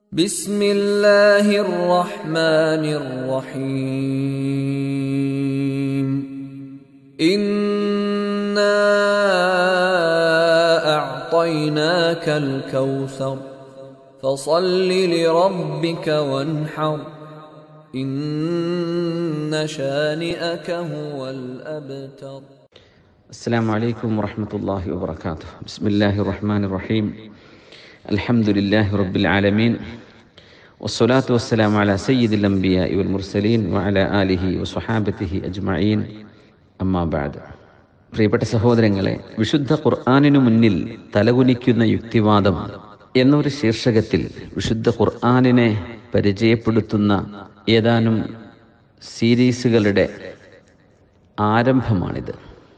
بسم الله الرحمن الرحيم انا اعطيناك الكوثر فصل لربك وانحر ان شانئك هو الابتر السلام عليكم ورحمة الله وبركاته بسم الله الرحمن الرحيم الحمد لله رب العالمين والصلاة والسلام على سيد الأنبياء والمرسلين وعلى آله وصحابته أجمعين أما بعد പ്രിയപ്പെട്ട സഹോദരങ്ങളെ വിശുദ്ധ ഖുർആാനിനു മുന്നിൽ തലകുനിക്കുന്ന യുക്തിവാദം എന്നൊരു ശീർഷകത്തിൽ വിശുദ്ധ ഖുർആാനിനെ പരിചയപ്പെടുത്തുന്ന ഏതാനും സീരീസുകളുടെ ആരംഭമാണിത്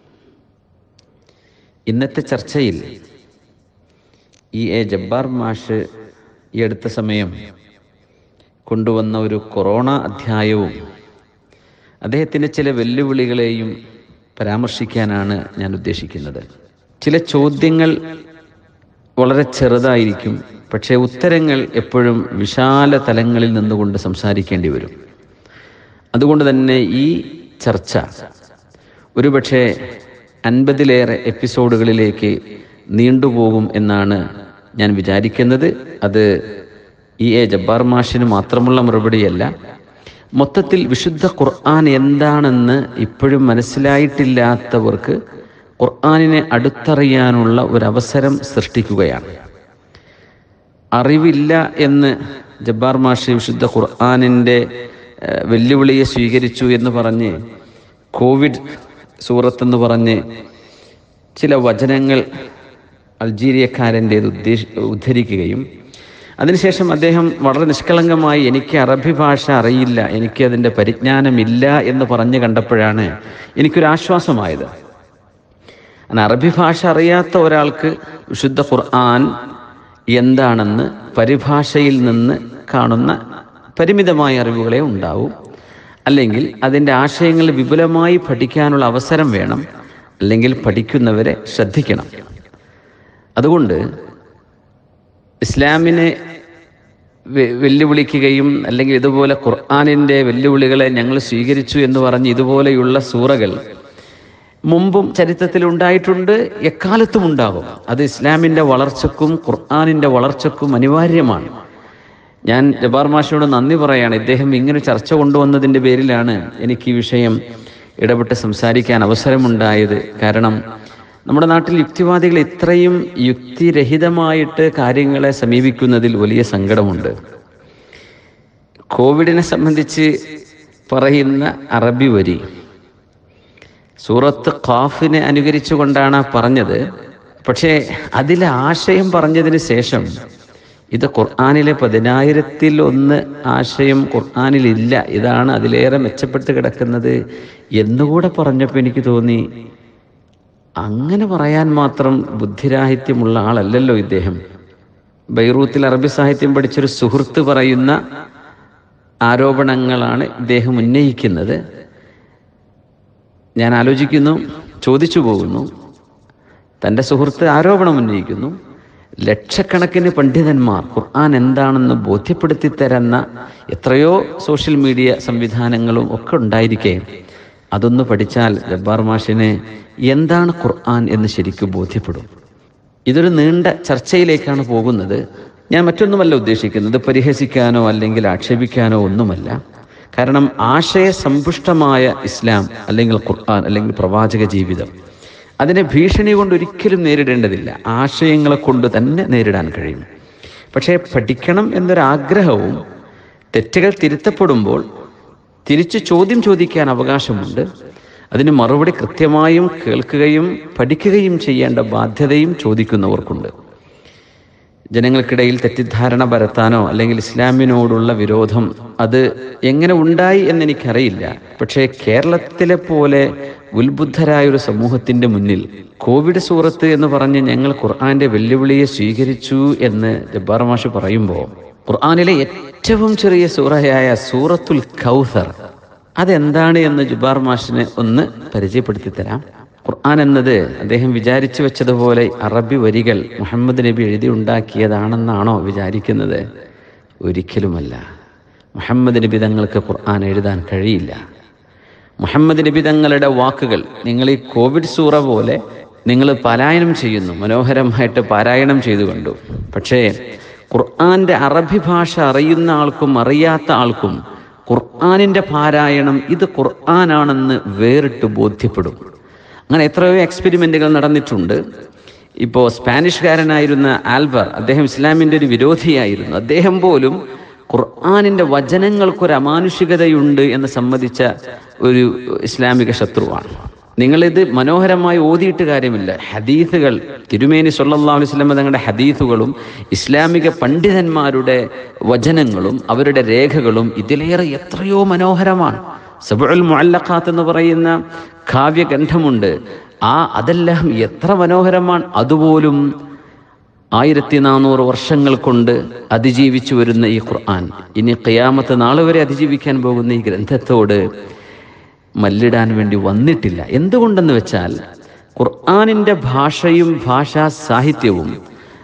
ഇന്നത്തെ ചർച്ചയിൽ ഇ എ ജബ്ബാർ മാഷ് ഈ അടുത്ത സമയം കൊണ്ടുവന്ന ഒരു കൊറോണ അധ്യായവും അദ്ദേഹത്തിൻ്റെ ചില വെല്ലുവിളികളെയും പരാമർശിക്കാനാണ് ഞാൻ ഉദ്ദേശിക്കുന്നത് ചില ചോദ്യങ്ങൾ വളരെ ചെറുതായിരിക്കും പക്ഷേ ഉത്തരങ്ങൾ എപ്പോഴും വിശാല തലങ്ങളിൽ നിന്നുകൊണ്ട് സംസാരിക്കേണ്ടി വരും അതുകൊണ്ട് തന്നെ ഈ ചർച്ച ഒരുപക്ഷെ അൻപതിലേറെ എപ്പിസോഡുകളിലേക്ക് നീണ്ടുപോകും എന്നാണ് ഞാൻ വിചാരിക്കുന്നത് അത് ഇ എ ജബ്ബാർ മാഷിന് മാത്രമുള്ള മറുപടിയല്ല മൊത്തത്തിൽ വിശുദ്ധ ഖുർആൻ എന്താണെന്ന് ഇപ്പോഴും മനസ്സിലായിട്ടില്ലാത്തവർക്ക് ഖുർആനിനെ അടുത്തറിയാനുള്ള ഒരു അവസരം സൃഷ്ടിക്കുകയാണ് അറിവില്ല എന്ന് ജബ്ബാർ മാഷി വിശുദ്ധ ഖുർആാനിൻ്റെ വെല്ലുവിളിയെ സ്വീകരിച്ചു എന്ന് പറഞ്ഞ് കോവിഡ് സൂറത്തെന്ന് പറഞ്ഞ് ചില വചനങ്ങൾ അൾജീരിയക്കാരൻ്റേത് ഉദ്ദേശ ഉദ്ധരിക്കുകയും അതിനുശേഷം അദ്ദേഹം വളരെ നിഷ്കളങ്കമായി എനിക്ക് അറബി ഭാഷ അറിയില്ല എനിക്ക് അതിൻ്റെ പരിജ്ഞാനമില്ല എന്ന് പറഞ്ഞു കണ്ടപ്പോഴാണ് എനിക്കൊരു ആശ്വാസമായത് കാരണം അറബി ഭാഷ അറിയാത്ത ഒരാൾക്ക് വിശുദ്ധ ഖുർആൻ എന്താണെന്ന് പരിഭാഷയിൽ നിന്ന് കാണുന്ന പരിമിതമായ അറിവുകളെ ഉണ്ടാവും അല്ലെങ്കിൽ അതിൻ്റെ ആശയങ്ങൾ വിപുലമായി പഠിക്കാനുള്ള അവസരം വേണം അല്ലെങ്കിൽ പഠിക്കുന്നവരെ ശ്രദ്ധിക്കണം അതുകൊണ്ട് ഇസ്ലാമിനെ വെല്ലുവിളിക്കുകയും അല്ലെങ്കിൽ ഇതുപോലെ ഖുർആാനിൻ്റെ വെല്ലുവിളികളെ ഞങ്ങൾ സ്വീകരിച്ചു എന്ന് പറഞ്ഞ് ഇതുപോലെയുള്ള സൂറകൾ മുമ്പും ചരിത്രത്തിൽ ഉണ്ടായിട്ടുണ്ട് എക്കാലത്തും ഉണ്ടാകും അത് ഇസ്ലാമിൻ്റെ വളർച്ചക്കും ഖുർആാനിൻ്റെ വളർച്ചക്കും അനിവാര്യമാണ് ഞാൻ ജബാർ മാഷയോട് നന്ദി പറയാണ് ഇദ്ദേഹം ഇങ്ങനെ ചർച്ച കൊണ്ടുവന്നതിൻ്റെ പേരിലാണ് എനിക്ക് ഈ വിഷയം ഇടപെട്ട് സംസാരിക്കാൻ അവസരമുണ്ടായത് കാരണം നമ്മുടെ നാട്ടിൽ യുക്തിവാദികൾ ഇത്രയും യുക്തിരഹിതമായിട്ട് കാര്യങ്ങളെ സമീപിക്കുന്നതിൽ വലിയ സങ്കടമുണ്ട് കോവിഡിനെ സംബന്ധിച്ച് പറയുന്ന അറബി വരി സൂറത്ത് ഖാഫിനെ അനുകരിച്ചുകൊണ്ടാണ് പറഞ്ഞത് പക്ഷേ അതിലെ ആശയം പറഞ്ഞതിന് ശേഷം ഇത് ഖുർആാനിലെ പതിനായിരത്തിൽ ഒന്ന് ആശയം ഖുർആാനിലില്ല ഇതാണ് അതിലേറെ മെച്ചപ്പെട്ട് കിടക്കുന്നത് എന്നുകൂടെ പറഞ്ഞപ്പോൾ എനിക്ക് തോന്നി അങ്ങനെ പറയാൻ മാത്രം ബുദ്ധിരാഹിത്യമുള്ള ആളല്ലല്ലോ ഇദ്ദേഹം ബൈറൂത്തിൽ അറബി സാഹിത്യം പഠിച്ചൊരു സുഹൃത്ത് പറയുന്ന ആരോപണങ്ങളാണ് ഇദ്ദേഹം ഉന്നയിക്കുന്നത് ഞാൻ ആലോചിക്കുന്നു ചോദിച്ചു പോകുന്നു തൻ്റെ സുഹൃത്ത് ആരോപണം ഉന്നയിക്കുന്നു ലക്ഷക്കണക്കിന് പണ്ഡിതന്മാർ ഖുർആൻ എന്താണെന്ന് ബോധ്യപ്പെടുത്തി തരുന്ന എത്രയോ സോഷ്യൽ മീഡിയ സംവിധാനങ്ങളും ഒക്കെ ഉണ്ടായിരിക്കെ അതൊന്ന് പഠിച്ചാൽ ജബ്ബാർ മാഷിന് എന്താണ് ഖുർആൻ എന്ന് ശരിക്കും ബോധ്യപ്പെടും ഇതൊരു നീണ്ട ചർച്ചയിലേക്കാണ് പോകുന്നത് ഞാൻ മറ്റൊന്നുമല്ല ഉദ്ദേശിക്കുന്നത് പരിഹസിക്കാനോ അല്ലെങ്കിൽ ആക്ഷേപിക്കാനോ ഒന്നുമല്ല കാരണം ആശയ സമ്പുഷ്ടമായ ഇസ്ലാം അല്ലെങ്കിൽ ഖുർആൻ അല്ലെങ്കിൽ പ്രവാചക ജീവിതം അതിനെ ഭീഷണി കൊണ്ട് ഒരിക്കലും നേരിടേണ്ടതില്ല ആശയങ്ങളെ കൊണ്ട് തന്നെ നേരിടാൻ കഴിയും പക്ഷേ പഠിക്കണം എന്നൊരാഗ്രഹവും തെറ്റുകൾ തിരുത്തപ്പെടുമ്പോൾ തിരിച്ച് ചോദ്യം ചോദിക്കാൻ അവകാശമുണ്ട് അതിന് മറുപടി കൃത്യമായും കേൾക്കുകയും പഠിക്കുകയും ചെയ്യേണ്ട ബാധ്യതയും ചോദിക്കുന്നവർക്കുണ്ട് ജനങ്ങൾക്കിടയിൽ തെറ്റിദ്ധാരണ പരത്താനോ അല്ലെങ്കിൽ ഇസ്ലാമിനോടുള്ള വിരോധം അത് എങ്ങനെ ഉണ്ടായി എന്നെനിക്കറിയില്ല പക്ഷേ കേരളത്തിലെ പോലെ ഉത്ബുദ്ധരായ ഒരു സമൂഹത്തിന്റെ മുന്നിൽ കോവിഡ് സൂറത്ത് എന്ന് പറഞ്ഞ് ഞങ്ങൾ ഖുർആന്റെ വെല്ലുവിളിയെ സ്വീകരിച്ചു എന്ന് ജബ്ബാർ മാഷ് പറയുമ്പോൾ ഖുർആാനിലെ ഏറ്റവും ചെറിയ സൂറയായ സൂറത്തുൽ കൗസർ അതെന്താണ് എന്ന് ജുബാർ മാഷിന് ഒന്ന് പരിചയപ്പെടുത്തി തരാം ഖുർആൻ എന്നത് അദ്ദേഹം വിചാരിച്ചു വെച്ചതുപോലെ അറബി വരികൾ മുഹമ്മദ് നബി എഴുതി ഉണ്ടാക്കിയതാണെന്നാണോ വിചാരിക്കുന്നത് ഒരിക്കലുമല്ല മുഹമ്മദ് നബി തങ്ങൾക്ക് ഖുർആൻ എഴുതാൻ കഴിയില്ല മുഹമ്മദ് നബി തങ്ങളുടെ വാക്കുകൾ നിങ്ങൾ ഈ കോവിഡ് സൂറ പോലെ നിങ്ങൾ പാരായണം ചെയ്യുന്നു മനോഹരമായിട്ട് പാരായണം ചെയ്തു കണ്ടു പക്ഷേ ഖുർആന്റെ അറബി ഭാഷ അറിയുന്ന ആൾക്കും അറിയാത്ത ആൾക്കും ഖുർആനിന്റെ പാരായണം ഇത് ഖുർആനാണെന്ന് വേറിട്ട് ബോധ്യപ്പെടും അങ്ങനെ എത്രയോ എക്സ്പെരിമെന്റുകൾ നടന്നിട്ടുണ്ട് ഇപ്പോൾ സ്പാനിഷ്കാരനായിരുന്ന ആൽബർ അദ്ദേഹം ഇസ്ലാമിൻ്റെ ഒരു വിരോധിയായിരുന്നു അദ്ദേഹം പോലും ഖുർആാനിൻ്റെ വചനങ്ങൾക്കൊരു അമാനുഷികതയുണ്ട് എന്ന് സമ്മതിച്ച ഒരു ഇസ്ലാമിക ശത്രുവാണ് നിങ്ങളിത് മനോഹരമായി ഓതിയിട്ട് കാര്യമില്ല ഹദീസുകൾ തിരുമേനി സല്ലല്ലാഹു അലൈഹി വസല്ലം തങ്ങളുടെ ഹദീസുകളും ഇസ്ലാമിക പണ്ഡിതന്മാരുടെ വചനങ്ങളും അവരുടെ രേഖകളും ഇതിലേറെ എത്രയോ മനോഹരമാണ് സബുൽ മുഅല്ലഖാത്ത് എന്ന് പറയുന്ന കാവ്യഗ്രന്ഥമുണ്ട് ആ അതെല്ലാം എത്ര മനോഹരമാണ് അതുപോലും ആയിരത്തി നാനൂറ് വർഷങ്ങൾ കൊണ്ട് അതിജീവിച്ചു വരുന്ന ഈ ഖുർആൻ ഇനി ഖിയാമത്ത് നാളെ വരെ അതിജീവിക്കാൻ പോകുന്ന ഈ ഗ്രന്ഥത്തോട് മല്ലിടാൻ വേണ്ടി വന്നിട്ടില്ല എന്തുകൊണ്ടെന്ന് വെച്ചാൽ ഖുർആാനിൻ്റെ ഭാഷയും ഭാഷാ സാഹിത്യവും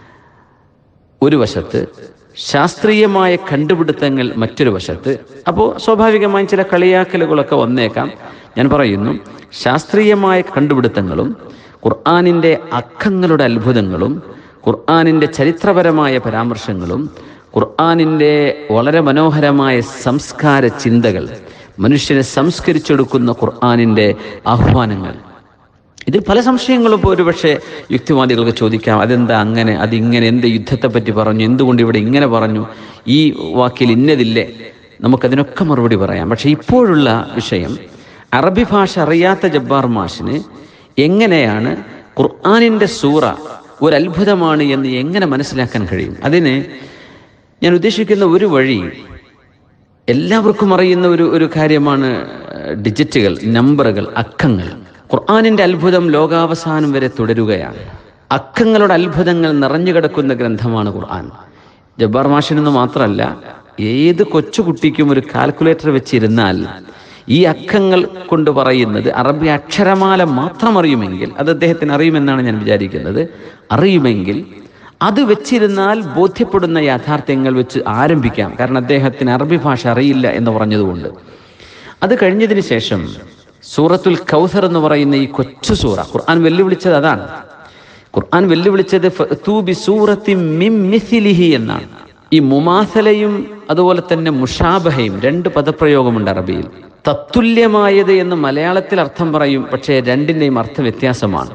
ഒരു വശത്ത് ശാസ്ത്രീയമായ കണ്ടുപിടുത്തങ്ങൾ മറ്റൊരു വശത്ത് അപ്പോൾ സ്വാഭാവികമായും ചില കളിയാക്കലുകളൊക്കെ വന്നേക്കാം ഞാൻ പറയുന്നു ശാസ്ത്രീയമായ കണ്ടുപിടുത്തങ്ങളും ഖുർആാനിൻ്റെ അക്കങ്ങളുടെ അത്ഭുതങ്ങളും ഖുർആാനിൻ്റെ ചരിത്രപരമായ പരാമർശങ്ങളും ഖുർആാനിൻ്റെ വളരെ മനോഹരമായ സംസ്കാര ചിന്തകൾ മനുഷ്യനെ സംസ്കരിച്ചെടുക്കുന്ന ഖുർആാനിൻ്റെ ആഹ്വാനങ്ങൾ ഇതിൽ പല സംശയങ്ങളും ഇപ്പോൾ ഒരുപക്ഷെ യുക്തിവാദികൾക്ക് ചോദിക്കാം അതെന്താ അങ്ങനെ അതിങ്ങനെ എന്ത് യുദ്ധത്തെ പറ്റി പറഞ്ഞു എന്തുകൊണ്ട് ഇവിടെ ഇങ്ങനെ പറഞ്ഞു ഈ വാക്കിൽ ഇന്നതില്ലേ നമുക്കതിനൊക്കെ മറുപടി പറയാം പക്ഷെ ഇപ്പോഴുള്ള വിഷയം അറബി ഭാഷ അറിയാത്ത ജബ്ബാർ മാഷിന് എങ്ങനെയാണ് ഖുർആാനിൻ്റെ സൂറ ഒരു അത്ഭുതമാണ് എന്ന് എങ്ങനെ മനസ്സിലാക്കാൻ കഴിയും അതിന് ഞാൻ ഉദ്ദേശിക്കുന്ന ഒരു വഴി എല്ലാവർക്കും അറിയുന്ന ഒരു ഒരു കാര്യമാണ് ഡിജിറ്റുകൾ നമ്പറുകൾ അക്കങ്ങൾ ഖുർആാനിന്റെ അത്ഭുതം ലോകാവസാനം വരെ തുടരുകയാണ് അക്കങ്ങളുടെ അത്ഭുതങ്ങൾ നിറഞ്ഞു കിടക്കുന്ന ഗ്രന്ഥമാണ് ഖുർആൻ ജബ്ബാർ മാഷിനെന്ന് മാത്രമല്ല ഏത് കൊച്ചുകുട്ടിക്കും ഒരു കാൽക്കുലേറ്റർ വെച്ചിരുന്നാൽ ഈ അക്കങ്ങൾ കൊണ്ട് പറയുന്നത് അറബി അക്ഷരമാല മാത്രം അറിയുമെങ്കിൽ അത് അദ്ദേഹത്തിന് അറിയുമെന്നാണ് ഞാൻ വിചാരിക്കുന്നത് അറിയുമെങ്കിൽ അത് വെച്ചിരുന്നാൽ ബോധ്യപ്പെടുന്ന യാഥാർത്ഥ്യങ്ങൾ വെച്ച് ആരംഭിക്കാം കാരണം അദ്ദേഹത്തിന് അറബി ഭാഷ അറിയില്ല എന്ന് പറഞ്ഞതുകൊണ്ട് അത് കഴിഞ്ഞതിന് ശേഷം സൂറത്തുൽ കൗസർ എന്ന് പറയുന്ന ഈ കൊച്ചു സൂറ ഖുർആൻ വെല്ലുവിളിച്ചത് അതാണ് ഖുർആൻ വെല്ലുവിളിച്ചത് ഫഅ്തൂ ബിസൂറത്തിൻ മിൻ മിസ്ലിഹി എന്നാണ് ഈ മുമാസലയും അതുപോലെ തന്നെ മുഷാബഹയും രണ്ട് പദപ്രയോഗമുണ്ട് അറബിയിൽ തത്തുല്യമായത് എന്ന് മലയാളത്തിൽ അർത്ഥം പറയും പക്ഷേ രണ്ടിൻ്റെയും അർത്ഥ വ്യത്യാസമാണ്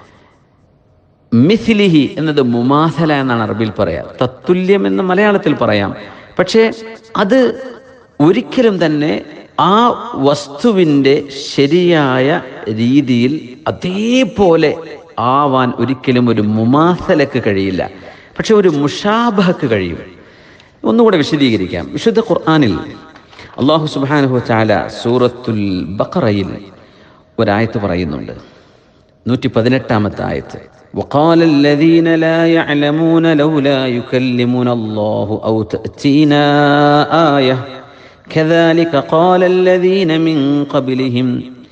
മിഥിലിഹി എന്നത് മുമാസല എന്നാണ് അറബിയിൽ പറയാം തത്തുല്യം എന്ന് മലയാളത്തിൽ പറയാം പക്ഷേ അത് ഒരിക്കലും തന്നെ ആ വസ്തുവിൻ്റെ ശരിയായ രീതിയിൽ അതേപോലെ ആവാൻ ഒരിക്കലും ഒരു മുമാസലക്ക് കഴിയില്ല പക്ഷെ ഒരു മുഷാബഹക്ക് കഴിയും ഒന്നുകൂടെ വിശദീകരിക്കാം വിശുദ്ധ ഖുർആാനിൽ അള്ളാഹു സുബാനുഹു ചാല സൂറത്തുൽ ബഖറയിൽ ഒരായത്ത് പറയുന്നുണ്ട് നൂറ്റി പതിനെട്ടാമത്തെ ആയത്ത് وقال الذين لا يعلمون لولا يكلمنا الله أو تأتينا آية كذلك قال الذين من قبلهم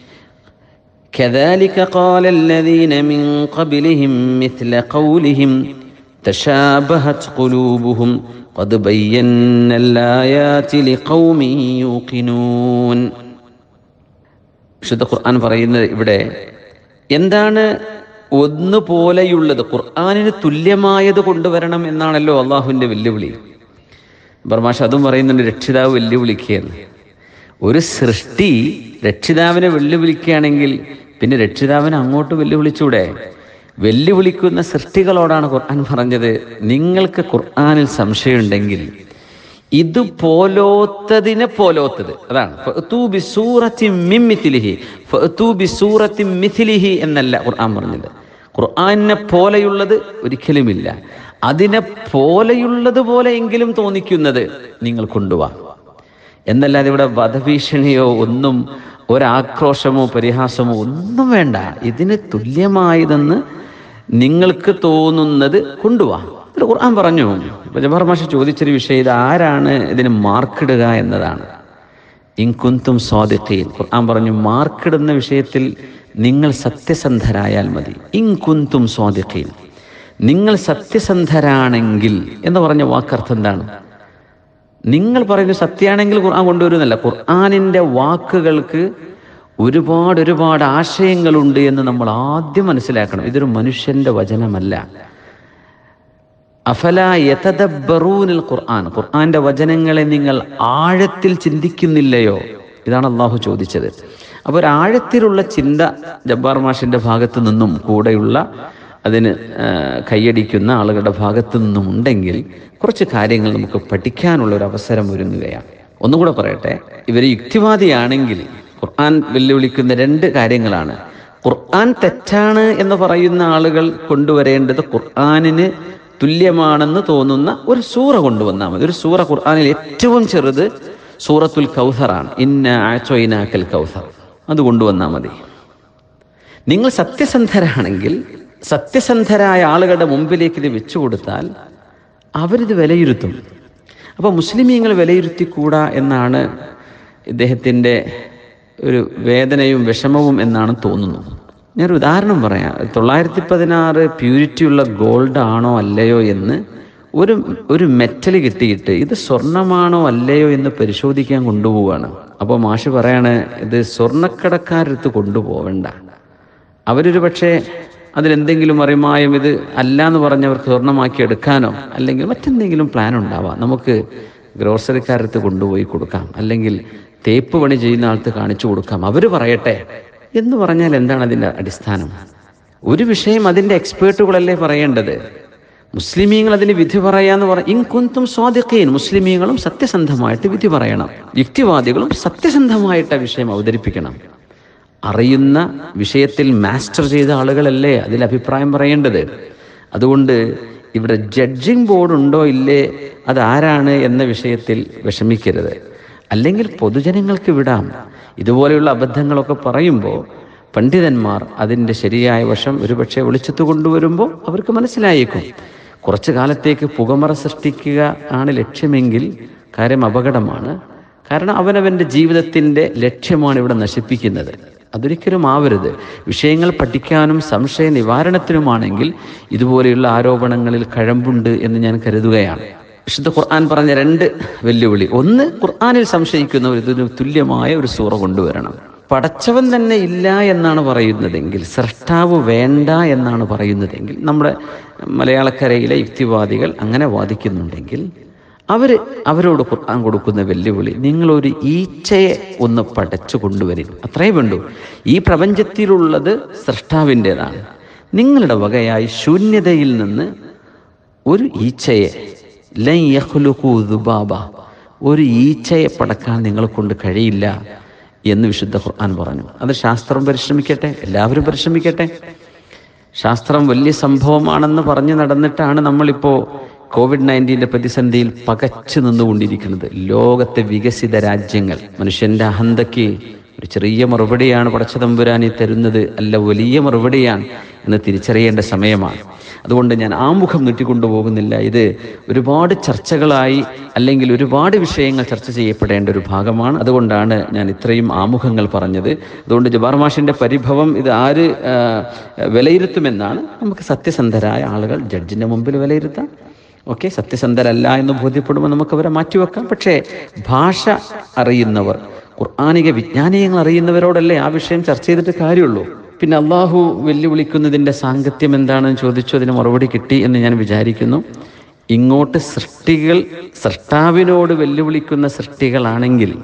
كذلك قال الذين من قبلهم مثل قولهم تشابهت قلوبهم قد بينا الآيات لقوم يوقنون വിശുദ്ധ ഖുർആൻ പറയുന്നത് ഇവിടെ എന്താണ് ഒന്നുപോലെയുള്ളത് ഖുർആാനിന് തുല്യമായത് കൊണ്ടുവരണം എന്നാണല്ലോ അള്ളാഹുവിൻ്റെ വെല്ലുവിളി ബർമാഷ അതും പറയുന്നുണ്ട് രക്ഷിതാവ് വെല്ലുവിളിക്കുകയെന്ന് ഒരു സൃഷ്ടി രക്ഷിതാവിനെ വെല്ലുവിളിക്കുകയാണെങ്കിൽ പിന്നെ രക്ഷിതാവിനെ അങ്ങോട്ട് വെല്ലുവിളിച്ചൂടെ വെല്ലുവിളിക്കുന്ന സൃഷ്ടികളോടാണ് ഖുർആൻ പറഞ്ഞത് നിങ്ങൾക്ക് ഖുർആനിൽ സംശയമുണ്ടെങ്കിൽ ഇത് പോലോത്തതിനെ പോലോത്തത് അതാണ് ഫഅ്തൂ ബിസൂറത്തി മിൻ മിഥ്ലിഹി. ഫഅ്തൂ ബിസൂറത്തി മിഥ്ലിഹി എന്നല്ല ഖുർആൻ പറഞ്ഞത് ഖുർആനെ പോലെയുള്ളത് ഒരിക്കലുമില്ല അതിനെ പോലെയുള്ളത് പോലെയെങ്കിലും തോന്നിക്കുന്നത് നിങ്ങൾ കൊണ്ടുവാ എന്നല്ലാതെ ഇവിടെ വധഭീഷണിയോ ഒന്നും ഒരാക്രോശമോ പരിഹാസമോ ഒന്നും വേണ്ട ഇതിന് തുല്യമായതെന്ന് നിങ്ങൾക്ക് തോന്നുന്നത് കൊണ്ടുവാ എന്നിട്ട് ഖുർആൻ പറഞ്ഞു ഇപ്പൊ ജബർ മാഷ ചോദിച്ചൊരു വിഷയം ഇത് ആരാണ് ഇതിന് മാർക്കിടുക എന്നതാണ് ഇൻകുന്തും സ്വാദിഖീൻ ഖുർആൻ പറഞ്ഞു മാർക്കിടുന്ന വിഷയത്തിൽ നിങ്ങൾ സത്യസന്ധരായാൽ മതി ഇൻകുന്തും സ്വാദിഖീൻ നിങ്ങൾ സത്യസന്ധരാണെങ്കിൽ എന്ന് പറഞ്ഞ വാക്കർത്ഥം എന്താണ് നിങ്ങൾ പറയുന്നത് സത്യമാണെങ്കിൽ ഖുർആൻ കൊണ്ടുവരുന്നല്ല ഖുർആനിൻ്റെ വാക്കുകൾക്ക് ഒരുപാട് ഒരുപാട് ആശയങ്ങളുണ്ട് എന്ന് നമ്മൾ ആദ്യം മനസ്സിലാക്കണം ഇതൊരു മനുഷ്യന്റെ വചനമല്ല അഫല യതദബ്ബറൂനൽ ഖുർആൻ ഖുർആന്റെ വചനങ്ങളെ നിങ്ങൾ ആഴത്തിൽ ചിന്തിക്കുന്നില്ലയോ ഇതാണ് അള്ളാഹു ചോദിച്ചത് അപ്പോൾ ഒരു ആഴത്തിലുള്ള ചിന്ത ജബ്ബാർ മാഷിന്റെ ഭാഗത്തു നിന്നും കൂടെയുള്ള അതിന് ആ, കൈയടിക്കുന്ന ആളുകളുടെ ഭാഗത്തു നിന്നും ഉണ്ടെങ്കിൽ കുറച്ച് കാര്യങ്ങൾ നമുക്ക് പഠിക്കാനുള്ള ഒരു അവസരം ഒരുങ്ങുകയാണ് ഒന്നുകൂടെ പറയട്ടെ ഇവർ യുക്തിവാദിയാണെങ്കിൽ ഖുർആൻ വെല്ലുവിളിക്കുന്ന രണ്ട് കാര്യങ്ങളാണ് ഖുർആൻ തെറ്റാണ് എന്ന് പറയുന്ന ആളുകൾ കൊണ്ടുവരേണ്ടത് ഖുർആനിന് തുല്യമാണെന്ന് തോന്നുന്ന ഒരു സൂറ കൊണ്ടുവന്നാൽ മതി ഒരു സൂറ ഖുർആനിൽ ഏറ്റവും ചെറുത് സൂറത്തുൽ കൗസറാണ് ഇന്ന ആച്ചോയിനാക്കൽ കൗസർ അത് കൊണ്ടുവന്നാൽ മതി നിങ്ങൾ സത്യസന്ധരാണെങ്കിൽ സത്യസന്ധരായ ആളുകളുടെ മുമ്പിലേക്ക് ഇത് വെച്ചു കൊടുത്താൽ അവരിത് വിലയിരുത്തും അപ്പോൾ മുസ്ലിമീങ്ങൾ വിലയിരുത്തിക്കൂടാ എന്നാണ് ഇദ്ദേഹത്തിൻ്റെ ഒരു വേദനയും വിഷമവും എന്നാണ് തോന്നുന്നു ഞാനൊരു ഉദാഹരണം പറയാം തൊള്ളായിരത്തി പതിനാറ് പ്യൂരിറ്റിയുള്ള ഗോൾഡ് ആണോ അല്ലയോ എന്ന് ഒരു ഒരു മെറ്റൽ കിട്ടിയിട്ട് ഇത് സ്വർണമാണോ അല്ലയോ എന്ന് പരിശോധിക്കാൻ കൊണ്ടുപോവുകയാണ് അപ്പോൾ മാഷ് പറയാണ് ഇത് സ്വർണ്ണക്കടക്കാരടുത്ത് കൊണ്ടുപോവണ്ട അവരൊരു പക്ഷേ അതിലെന്തെങ്കിലും അറിമായും ഇത് അല്ല എന്ന് പറഞ്ഞവർക്ക് സ്വർണ്ണമാക്കി എടുക്കാനോ അല്ലെങ്കിൽ മറ്റെന്തെങ്കിലും പ്ലാൻ ഉണ്ടാവാം നമുക്ക് ഗ്രോസറിക്കാരടുത്ത് കൊണ്ടുപോയി കൊടുക്കാം അല്ലെങ്കിൽ തേപ്പ് പണി ചെയ്യുന്ന ആൾക്ക് കാണിച്ചു കൊടുക്കാം അവർ പറയട്ടെ എന്ന് പറഞ്ഞാൽ എന്താണ് അതിൻ്റെ അടിസ്ഥാനം ഒരു വിഷയം അതിൻ്റെ എക്സ്പേർട്ടുകളല്ലേ പറയേണ്ടത് മുസ്ലിമീങ്ങൾ അതിന് വിധി പറയാന്ന് പറ ഇൻകുന്തും സ്വാദിഖീൻ മുസ്ലിമീങ്ങളും സത്യസന്ധമായിട്ട് വിധി പറയണം യുക്തിവാദികളും സത്യസന്ധമായിട്ട് ആ വിഷയം അവതരിപ്പിക്കണം അറിയുന്ന വിഷയത്തിൽ മാസ്റ്റർ ചെയ്ത ആളുകളല്ലേ അതിൽ അഭിപ്രായം പറയേണ്ടത് അതുകൊണ്ട് ഇവിടെ ജഡ്ജിങ് ബോർഡ് ഉണ്ടോ ഇല്ലേ അതാരാണ് എന്ന വിഷയത്തിൽ വിഷമിക്കരുത് അല്ലെങ്കിൽ പൊതുജനങ്ങൾക്ക് വിടാം ഇതുപോലെയുള്ള അബദ്ധങ്ങളൊക്കെ പറയുമ്പോൾ പണ്ഡിതന്മാർ അതിൻ്റെ ശരിയായ വശം ഒരുപക്ഷെ വെളിച്ചത്ത് കൊണ്ടുവരുമ്പോൾ അവർക്ക് മനസ്സിലായേക്കും കുറച്ചു കാലത്തേക്ക് പുകമറ സൃഷ്ടിക്കുക ആണ് ലക്ഷ്യമെങ്കിൽ കാര്യം അപകടമാണ് കാരണം അവനവൻ്റെ ജീവിതത്തിൻ്റെ ലക്ഷ്യമാണ് ഇവിടെ നശിപ്പിക്കുന്നത് അതൊരിക്കലും ആവരുത് വിഷയങ്ങൾ പഠിക്കാനും സംശയ നിവാരണത്തിനുമാണെങ്കിൽ ഇതുപോലെയുള്ള ആരോപണങ്ങളിൽ കഴമ്പുണ്ട് എന്ന് ഞാൻ കരുതുകയാണ് വിശുദ്ധ ഖുർആൻ പറഞ്ഞ രണ്ട് വെല്ലുവിളി ഒന്ന് ഖുർആനിൽ സംശയിക്കുന്നവർ ഇതിന് തുല്യമായ ഒരു സൂറ കൊണ്ടുവരണം പടച്ചവൻ തന്നെ ഇല്ല എന്നാണ് പറയുന്നതെങ്കിൽ സൃഷ്ടാവ് വേണ്ട എന്നാണ് പറയുന്നതെങ്കിൽ നമ്മുടെ മലയാളക്കരയിലെ യുക്തിവാദികൾ അങ്ങനെ വാദിക്കുന്നുണ്ടെങ്കിൽ അവർ അവരോട് ഖുർആൻ കൊടുക്കുന്ന വെല്ലുവിളി നിങ്ങളൊരു ഈച്ചയെ ഒന്ന് പടച്ചു കൊണ്ടുവരും അത്രേ വേണ്ടൂ ഈ പ്രപഞ്ചത്തിലുള്ളത് സൃഷ്ടാവിൻ്റെതാണ് നിങ്ങളുടെ വകയായി ശൂന്യതയിൽ നിന്ന് ഒരു ഈച്ചയെ ലൻ യഖ്ലുഖു ദുബാബ ഒരു ഈച്ചയെ പടക്കാൻ നിങ്ങളെ കൊണ്ട് കഴിയില്ല എന്ന് വിശുദ്ധ ഖുർആൻ പറഞ്ഞു അത് ശാസ്ത്രം പരിശ്രമിക്കട്ടെ എല്ലാവരും പരിശ്രമിക്കട്ടെ ശാസ്ത്രം വലിയ സംഭവമാണെന്ന് പറഞ്ഞു നടന്നിട്ടാണ് നമ്മളിപ്പോൾ കോവിഡ് നയൻറ്റീൻ്റെ പ്രതിസന്ധിയിൽ പകച്ചു നിന്നുകൊണ്ടിരിക്കുന്നത് ലോകത്തെ വികസിത രാജ്യങ്ങൾ മനുഷ്യന്റെ അഹന്തയ്ക്ക് ഒരു ചെറിയ മറുപടിയാണ് പടച്ചതമ്പുരാനി തരുന്നത് അല്ല വലിയ മറുപടിയാണ് എന്ന് തിരിച്ചറിയേണ്ട സമയമാണ് അതുകൊണ്ട് ഞാൻ ആമുഖം നീട്ടിക്കൊണ്ടുപോകുന്നില്ല ഇത് ഒരുപാട് ചർച്ചകളായി അല്ലെങ്കിൽ ഒരുപാട് വിഷയങ്ങൾ ചർച്ച ചെയ്യപ്പെടേണ്ട ഒരു ഭാഗമാണ് അതുകൊണ്ടാണ് ഞാൻ ഇത്രയും ആമുഖങ്ങൾ പറഞ്ഞത് അതുകൊണ്ട് ജബാർ മാഷിന്റെ പരിഭവം ഇത് ആര് ആ, വിലയിരുത്തുമെന്നാണ് നമുക്ക് സത്യസന്ധരായ ആളുകൾ ജഡ്ജിന്റെ മുമ്പിൽ വിലയിരുത്താം ഓക്കെ സത്യസന്ധരല്ല എന്ന് ബോധ്യപ്പെടുമ്പോൾ നമുക്ക് അവരെ മാറ്റിവെക്കാം പക്ഷേ ഭാഷ അറിയുന്നവർ ഖുർആാനിക വിജ്ഞാനീയങ്ങൾ അറിയുന്നവരോടല്ലേ ആ വിഷയം ചർച്ച ചെയ്തിട്ട് കാര്യമുള്ളൂ പിന്നെ അള്ളാഹു വെല്ലുവിളിക്കുന്നതിൻ്റെ സാങ്കത്യം എന്താണെന്ന് ചോദിച്ചു അതിന് മറുപടി കിട്ടി എന്ന് ഞാൻ വിചാരിക്കുന്നു ഇങ്ങോട്ട് സൃഷ്ടികൾ സൃഷ്ടാവിനോട് വെല്ലുവിളിക്കുന്ന സൃഷ്ടികളാണെങ്കിൽ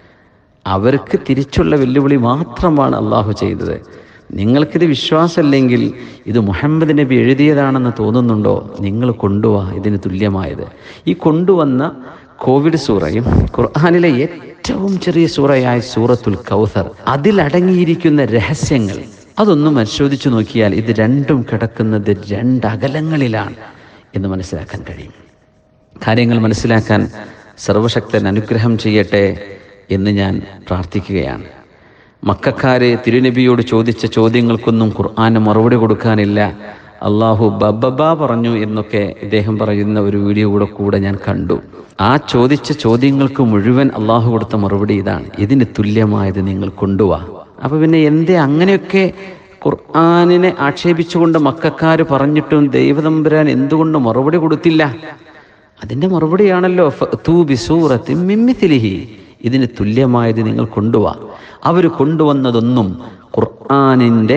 അവർക്ക് തിരിച്ചുള്ള വെല്ലുവിളി മാത്രമാണ് അള്ളാഹു ചെയ്തത് നിങ്ങൾക്കിത് വിശ്വാസമില്ലെങ്കിൽ ഇത് മുഹമ്മദ് നബി എഴുതിയതാണെന്ന് തോന്നുന്നുണ്ടോ നിങ്ങൾ കൊണ്ടുവാ ഇതിന് തുല്യമായത് ഈ കൊണ്ടുവന്ന കോവിഡ് സൂറയും ഖുർആാനിലെ ഏറ്റവും ചെറിയ സൂറയായ സൂറത്തുൽ കൗസർ അതിലടങ്ങിയിരിക്കുന്ന രഹസ്യങ്ങൾ അതൊന്നും പരിശോധിച്ചു നോക്കിയാൽ ഇത് രണ്ടും കിടക്കുന്നത് രണ്ട് അകലങ്ങളിലാണ് എന്ന് മനസ്സിലാക്കാൻ കഴിയും കാര്യങ്ങൾ മനസ്സിലാക്കാൻ സർവശക്തൻ അനുഗ്രഹം ചെയ്യട്ടെ എന്ന് ഞാൻ പ്രാർത്ഥിക്കുകയാണ് മക്കാര് തിരുനബിയോട് ചോദിച്ച ചോദ്യങ്ങൾക്കൊന്നും ഖുർആന് മറുപടി കൊടുക്കാനില്ല അള്ളാഹു ബബബ പറഞ്ഞു എന്നൊക്കെ ഇദ്ദേഹം പറയുന്ന ഒരു വീഡിയോ കൂടെ കൂടെ ഞാൻ കണ്ടു ആ ചോദിച്ച ചോദ്യങ്ങൾക്ക് മുഴുവൻ അള്ളാഹു കൊടുത്ത മറുപടി ഇതാണ് ഇതിന് തുല്യമായത് നിങ്ങൾ കൊണ്ടുവാ അപ്പൊ പിന്നെ എന്തേ അങ്ങനെയൊക്കെ ഖുർആാനിനെ ആക്ഷേപിച്ചുകൊണ്ട് മക്കാര് പറഞ്ഞിട്ടും ദൈവതമ്പുരാൻ എന്തുകൊണ്ട് മറുപടി കൊടുത്തില്ല അതിൻ്റെ മറുപടിയാണല്ലോ ഫഅ്തൂ ബിസൂറത്തിൻ മിൻ മിഥ്ലിഹി. ഇതിന് തുല്യമായത് നിങ്ങൾ കൊണ്ടുവാ അവർ കൊണ്ടുവന്നതൊന്നും ഖുർആാനിൻ്റെ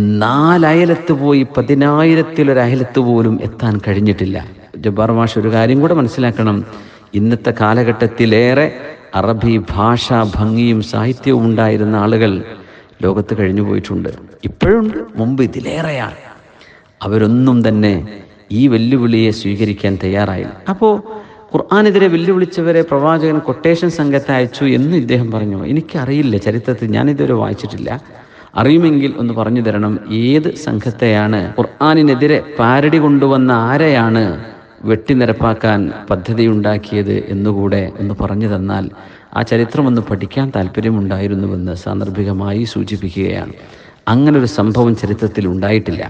നാലയലത്ത് പോയി പതിനായിരത്തിലൊരയലത്ത് പോലും എത്താൻ കഴിഞ്ഞിട്ടില്ല ജബ്ബാർ മാഷ് ഒരു കാര്യം കൂടെ മനസ്സിലാക്കണം ഇന്നത്തെ കാലഘട്ടത്തിലേറെ അറബി ഭാഷ ഭംഗിയും സാഹിത്യവും ഉണ്ടായിരുന്ന ആളുകൾ ലോകത്ത് കഴിഞ്ഞു പോയിട്ടുണ്ട് ഇപ്പോഴുണ്ട് മുമ്പ് ഇതിലേറെയാണ് അവരൊന്നും തന്നെ ഈ വെല്ലുവിളിയെ സ്വീകരിക്കാൻ തയ്യാറായില്ല അപ്പോൾ ഖുർആാനെതിരെ വെല്ലുവിളിച്ചവരെ പ്രവാചകൻ കൊട്ടേഷൻ സംഘത്തെ അയച്ചു എന്ന് ഇദ്ദേഹം പറഞ്ഞു എനിക്കറിയില്ല ചരിത്രത്തിൽ ഞാനിതുവരെ വായിച്ചിട്ടില്ല അറിയുമെങ്കിൽ ഒന്ന് പറഞ്ഞു തരണം ഏത് സംഘത്തെയാണ് ഖുർആാനിനെതിരെ പാരടി കൊണ്ടുവന്ന ആരെയാണ് വെട്ടിനിരപ്പാക്കാൻ പദ്ധതിയുണ്ടാക്കിയത് എന്നുകൂടെ ഒന്ന് പറഞ്ഞു തന്നാൽ ആ ചരിത്രം ഒന്ന് പഠിക്കാൻ താല്പര്യമുണ്ടായിരുന്നുവെന്ന് സാന്ദർഭികമായി സൂചിപ്പിക്കുകയാണ് അങ്ങനൊരു സംഭവം ചരിത്രത്തിൽ ഉണ്ടായിട്ടില്ല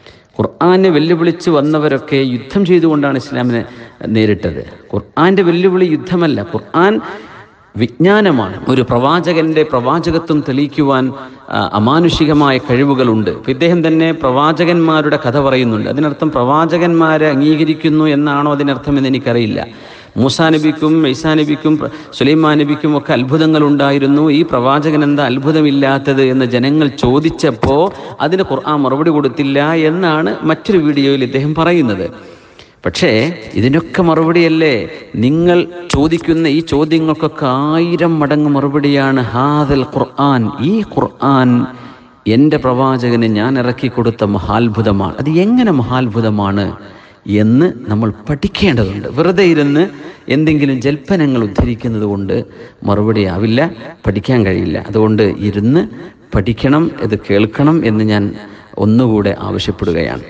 ഖുർആനെ വെല്ലുവിളിച്ച് വന്നവരൊക്കെ യുദ്ധം ചെയ്തുകൊണ്ടാണ് ഇസ്ലാമിനെ നേരിട്ടത് ഖുർആന്റെ വെല്ലുവിളി യുദ്ധമല്ല ഖുർആൻ വിജ്ഞാനമാണ് ഒരു പ്രവാചകന്റെ പ്രവാചകത്വം തെളിയിക്കുവാൻ ആ, അമാനുഷികമായ കഴിവുകളുണ്ട് ഇപ്പൊ ഇദ്ദേഹം തന്നെ പ്രവാചകന്മാരുടെ കഥ പറയുന്നുണ്ട് അതിനർത്ഥം പ്രവാചകന്മാരെ അംഗീകരിക്കുന്നു എന്നാണോ അതിനർത്ഥം എന്ന് എനിക്കറിയില്ല മൂസാ നബിക്കും ഈസാ നബിക്കും പ്ര- സുലൈമാൻ നബിക്കും ഒക്കെ അത്ഭുതങ്ങൾ ഉണ്ടായിരുന്നു ഈ പ്രവാചകൻ എന്താ അത്ഭുതമില്ലാത്തത് എന്ന് ജനങ്ങൾ ചോദിച്ചപ്പോൾ അതിന് ഖുർആൻ മറുപടി കൊടുത്തില്ല എന്നാണ് മറ്റൊരു വീഡിയോയിൽ ഇദ്ദേഹം പറയുന്നത് പക്ഷേ ഇതിനൊക്കെ മറുപടിയല്ലേ നിങ്ങൾ ചോദിക്കുന്ന ഈ ചോദ്യങ്ങൾക്കൊക്കെ ആയിരം മടങ്ങ് മറുപടിയാണ് ഹാദൽ ഖുർആൻ ഈ ഖുർആൻ എൻ്റെ പ്രവാചകന് ഞാൻ ഇറക്കി കൊടുത്ത മഹാത്ഭുതമാണ് അത് എങ്ങനെ മഹാത്ഭുതമാണ് എന്ന് നമ്മൾ പഠിക്കേണ്ടതുണ്ട് വെറുതെ ഇരുന്ന് എന്തെങ്കിലും ജൽപ്പനങ്ങൾ ഉദ്ധരിക്കുന്നത് കൊണ്ട് മറുപടി ആവില്ല പഠിക്കാൻ കഴിയില്ല അതുകൊണ്ട് ഇരുന്ന് പഠിക്കണം ഇത് കേൾക്കണം എന്ന് ഞാൻ ഒന്നുകൂടെ ആവശ്യപ്പെടുകയാണ്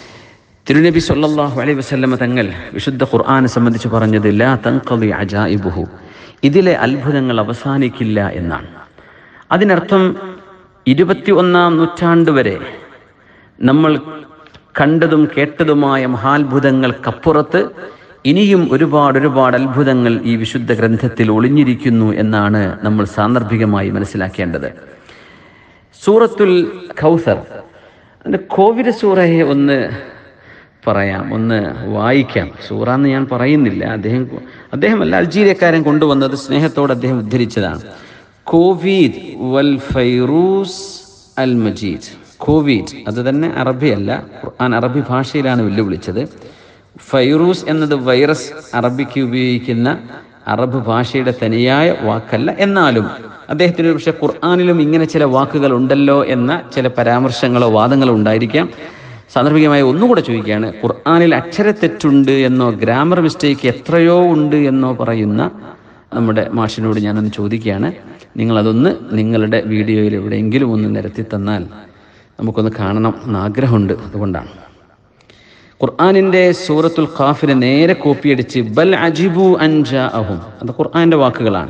തിരുനബി സല്ലല്ലാഹു അലൈഹി വസല്ലമ തങ്ങൾ വിശുദ്ധ ഖുർആനെ സംബന്ധിച്ച് പറഞ്ഞത് ലാ തൻഖദി അജായിബുഹു ഇതിലെ അത്ഭുതങ്ങൾ അവസാനിക്കില്ല എന്നാണ് അതിനർത്ഥം ഇരുപത്തി ഒന്നാം നൂറ്റാണ്ട് വരെ നമ്മൾ കണ്ടതും കേട്ടതുമായ മഹാത്ഭുതങ്ങൾക്കപ്പുറത്ത് ഇനിയും ഒരുപാട് ഒരുപാട് അത്ഭുതങ്ങൾ ഈ വിശുദ്ധ ഗ്രന്ഥത്തിൽ ഒളിഞ്ഞിരിക്കുന്നു എന്നാണ് നമ്മൾ സാന്ദർഭികമായി മനസ്സിലാക്കേണ്ടത് സൂറത്തുൽ ഖൗസർ അതിന്റെ കോവിഡ് സൂറയെ ഒന്ന് പറയാം ഒന്ന് വായിക്കാം സൂറ എന്ന് ഞാൻ പറയുന്നില്ല അദ്ദേഹം അദ്ദേഹമല്ല അൽജീരിയക്കാരൻ കൊണ്ടുവന്നത് സ്നേഹത്തോടെ അദ്ദേഹം ഉദ്ധരിച്ചതാണ് കോവിഡ് വൽ ഫൈറൂസ് അൽ മജീദ് കോവിഡ് അത് തന്നെ അറബിയല്ല ഖുർആൻ അറബി ഭാഷയിലാണ് വെല്ലുവിളിച്ചത് ഫൈറൂസ് എന്നത് വൈറസ് അറബിക്ക് ഉപയോഗിക്കുന്ന അറബ് ഭാഷയുടെ തനിയായ വാക്കല്ല എന്നാലും അദ്ദേഹത്തിന് പക്ഷെ ഖുർആാനിലും ഇങ്ങനെ ചില വാക്കുകൾ ഉണ്ടല്ലോ എന്ന ചില പരാമർശങ്ങളോ വാദങ്ങളോ ഉണ്ടായിരിക്കാം സാന്ദർഭികമായി ഒന്നുകൂടെ ചോദിക്കുകയാണ് ഖുർആാനിൽ അക്ഷരത്തെറ്റുണ്ട് എന്നോ ഗ്രാമർ മിസ്റ്റേക്ക് എത്രയോ ഉണ്ട് എന്നോ പറയുന്ന നമ്മുടെ മാഷിനോട് ഞാനൊന്ന് ചോദിക്കുകയാണ് നിങ്ങളതൊന്ന് നിങ്ങളുടെ വീഡിയോയിൽ എവിടെയെങ്കിലും ഒന്ന് നിരത്തി തന്നാൽ നമുക്കൊന്ന് കാണണം എന്ന് ആഗ്രഹമുണ്ട് അതുകൊണ്ടാണ് ഖുർആാനിന്റെ സൂറത്തുൽ ഖാഫിനെ നേരെ കോപ്പിയടിച്ച് ബൽ അജിബു അൻജാഅഹും അത് ഖുർആാന്റെ വാക്കുകളാണ്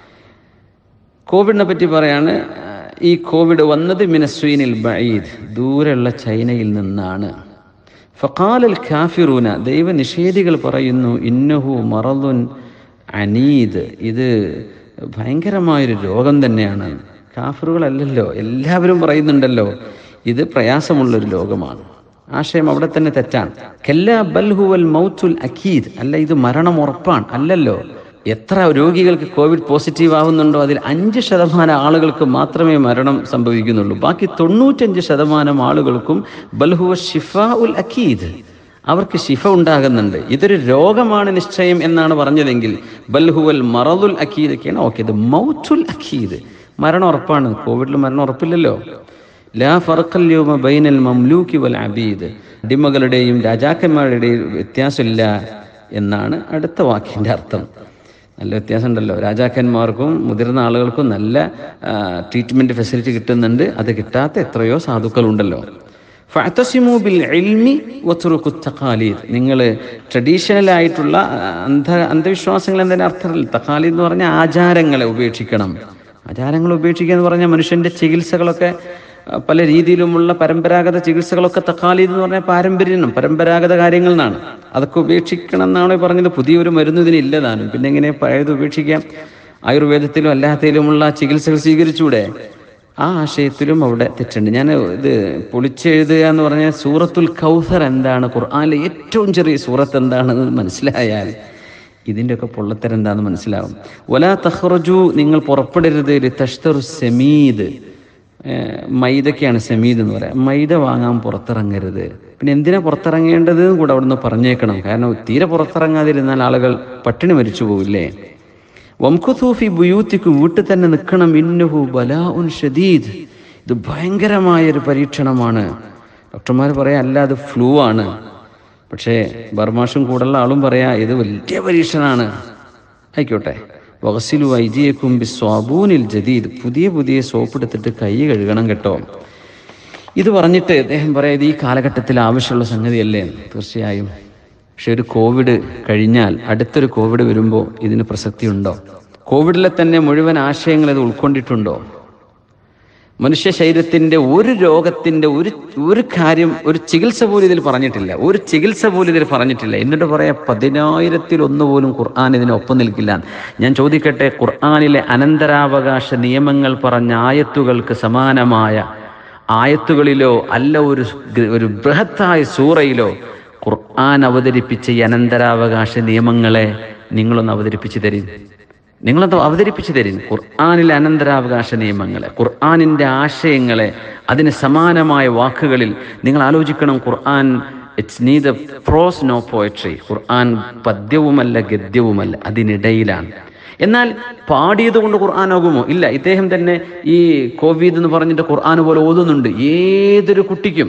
കോവിഡിനെ പറ്റി പറയാണ് ഈ കോവിഡ് വന്നത് മിനസ്വീനിൽ ബഈദ് ദൂരെയുള്ള ചൈനയിൽ നിന്നാണ് ഫഖാലൽ ഖാഫിറൂന ദൈവനിഷേധികൾ പറയുന്നു ഇന്നഹു മറലുൻ അനീദ് ഇത് ഭയങ്കരമായൊരു രോഗം തന്നെയാണ് കാഫിറുകളല്ലല്ലോ എല്ലാവരും പറയുന്നുണ്ടല്ലോ ഇത് പ്രയാസമുള്ളൊരു രോഗമാണ് ആശയം അവിടെ തന്നെ തെറ്റാണ് കെല്ലാ ബൽഹുവൽ മൗത്തുൽ അഖീദ് അല്ല ഇത് മരണം ഉറപ്പാണ് അല്ലല്ലോ എത്ര രോഗികൾക്ക് കോവിഡ് പോസിറ്റീവ് ആവുന്നുണ്ടോ അതിൽ അഞ്ച് ശതമാനം ആളുകൾക്ക് മാത്രമേ മരണം സംഭവിക്കുന്നുള്ളൂ ബാക്കി തൊണ്ണൂറ്റഞ്ച് ശതമാനം ആളുകൾക്കും ബൽഹുവ ഷിഫാ ഉൽ അഖീദ് അവർക്ക് ശിഫ ഉണ്ടാകുന്നുണ്ട് ഇതൊരു രോഗമാണ് നിശ്ചയം എന്നാണ് പറഞ്ഞതെങ്കിൽ ബൽഹുവൽ മറദുൽ അഖീദ് ഒക്കെയാണ് ഓക്കെ ഇത് മൗത്തുൽ അഖീദ് മരണം ഉറപ്പാണ് കോവിഡിൽ മരണം ഉറപ്പില്ലല്ലോ ലാ ഫർഖല്യോമ ബൈനൽ മംലൂക്കി വൽ അബീദ് അടിമകളുടെയും രാജാക്കന്മാരുടെയും വ്യത്യാസമില്ല എന്നാണ് അടുത്ത വാക്കിന്റെ അർത്ഥം നല്ല വ്യത്യാസം ഉണ്ടല്ലോ രാജാക്കന്മാർക്കും മുതിർന്ന ആളുകൾക്കും നല്ല ട്രീറ്റ്മെന്റ് ഫെസിലിറ്റി കിട്ടുന്നുണ്ട് അത് കിട്ടാത്ത എത്രയോ സാധുക്കളുണ്ടല്ലോ ഫഅതസിമു ബിൽ ഇൽമി വത്രുക്കു തഖാലീദ് നിങ്ങൾ ട്രഡീഷണൽ ആയിട്ടുള്ള ആ, അന്ധ അന്ധവിശ്വാസങ്ങൾ എന്നതിന്റെ അർത്ഥം തഖാലീദ് എന്ന് പറഞ്ഞാൽ ആചാരങ്ങളെ ഉപേക്ഷിക്കണം ആചാരങ്ങൾ ഉപേക്ഷിക്കുക എന്ന് പറഞ്ഞാൽ മനുഷ്യന്റെ ചികിത്സകളൊക്കെ ആ, പല രീതിയിലുമുള്ള പരമ്പരാഗത ചികിത്സകളൊക്കെ തക്കാലീദ് എന്ന് പറഞ്ഞാൽ പാരമ്പര്യം പരമ്പരാഗത കാര്യങ്ങൾ എന്നാണ് അതൊക്കെ ഉപേക്ഷിക്കണം എന്നാണ് പറഞ്ഞത് പുതിയൊരു മരുന്ന് ഇതിന് ഇല്ലതാനും പിന്നെ എങ്ങനെ പഴയത് ഉപേക്ഷിക്കാം ആയുർവേദത്തിലും അല്ലാത്തതിലുമുള്ള ചികിത്സകൾ സ്വീകരിച്ചൂടെ ആ ആശയത്തിലും അവിടെ തെറ്റുണ്ട് ഞാൻ ഇത് പൊളിച്ചെഴുതുക എന്ന് പറഞ്ഞാൽ സൂറത്തുൽ കൗസർ എന്താണ് ഖുർആാനിലെ ഏറ്റവും ചെറിയ സൂറത്ത് എന്താണെന്ന് മനസ്സിലായാൽ ഇതിൻ്റെയൊക്കെ പൊള്ളത്തരം എന്താണെന്ന് മനസ്സിലാവും വലാ തഹ്റജു നിങ്ങൾ പുറപ്പെടരുത് തഷ്തറു സെമീദ് ഏഹ് മൈദക്കാണ് സെമീദ് എന്ന് പറയാം മൈദ വാങ്ങാൻ പുറത്തിറങ്ങരുത് പിന്നെ എന്തിനാ പുറത്തിറങ്ങേണ്ടത് എന്ന് കൂടെ അവിടുന്ന് പറഞ്ഞേക്കണം കാരണം തീരെ പുറത്തിറങ്ങാതിരുന്നാൽ ആളുകൾ പട്ടിണി മരിച്ചു പോവില്ലേ വംകുസൂഫി ബുയൂത്തിക്ക് വീട്ടിൽ തന്നെ നിൽക്കണം ഇന്നുഹു ബലാ ഉൻ ഷദീദ് ഇത് ഭയങ്കരമായ ഒരു പരീക്ഷണമാണ് ഡോക്ടർമാർ പറയാം അല്ല അത് ഫ്ലൂ ആണ് പക്ഷേ ബർമാഷും കൂടുള്ള ആളും പറയാ ഇത് വലിയ പരീക്ഷണമാണ് ആയിക്കോട്ടെ വകസിലു വൈജിയക്കും ബി സ്വാബൂനിൽ ജദീദ് പുതിയ പുതിയ സോപ്പ് എടുത്തിട്ട് കൈ കഴുകണം കേട്ടോ ഇത് പറഞ്ഞിട്ട് അദ്ദേഹം പറയാം ഇത് ഈ കാലഘട്ടത്തിൽ ആവശ്യമുള്ള സംഗതിയല്ലേ തീർച്ചയായും പക്ഷെ ഒരു കോവിഡ് കഴിഞ്ഞാൽ അടുത്തൊരു കോവിഡ് വരുമ്പോൾ ഇതിന് പ്രസക്തി ഉണ്ടോ കോവിഡിലെ തന്നെ മുഴുവൻ ആശയങ്ങൾ ഇത് ഉൾക്കൊണ്ടിട്ടുണ്ടോ മനുഷ്യ ശരീരത്തിന്റെ ഒരു രോഗത്തിന്റെ ഒരു ഒരു കാര്യം ഒരു ചികിത്സ പോലും ഇതിൽ പറഞ്ഞിട്ടില്ല ഒരു ചികിത്സ പോലും ഇതിൽ പറഞ്ഞിട്ടില്ല എന്നിട്ട് പറയാം പതിനായിരത്തിൽ ഒന്ന് പോലും ഖുർആൻ ഇതിന് ഒപ്പം നിൽക്കില്ല ഞാൻ ചോദിക്കട്ടെ ഖുർആനിലെ അനന്തരാവകാശ നിയമങ്ങൾ പറഞ്ഞ ആയത്തുകൾക്ക് സമാനമായ ആയത്തുകളിലോ അല്ല ഒരു ഒരു ബൃഹത്തായ സൂറയിലോ ഖുർആൻ അവതരിപ്പിച്ച ഈ അനന്തരാവകാശ നിയമങ്ങളെ നിങ്ങളൊന്ന് അവതരിപ്പിച്ചു തരും നിങ്ങളത് അവതരിപ്പിച്ചു തരും ഖുർആാനിലെ അനന്തരാവകാശ നിയമങ്ങളെ ഖുർആാനിൻ്റെ ആശയങ്ങളെ അതിന് സമാനമായ വാക്കുകളിൽ നിങ്ങൾ ആലോചിക്കണം Quran it's neither prose nor poetry Quran പദ്യവുമല്ല ഗദ്യവുമല്ല അതിനിടയിലാണ് എന്നാൽ പാടിയത് കൊണ്ട് ഖുർആാനാകുമോ ഇല്ല ഇദ്ദേഹം തന്നെ ഈ കോവിഡ് എന്ന് പറഞ്ഞിട്ട് ഖുർആൻ പോലെ ഓതുന്നുണ്ട് ഏതൊരു കുട്ടിക്കും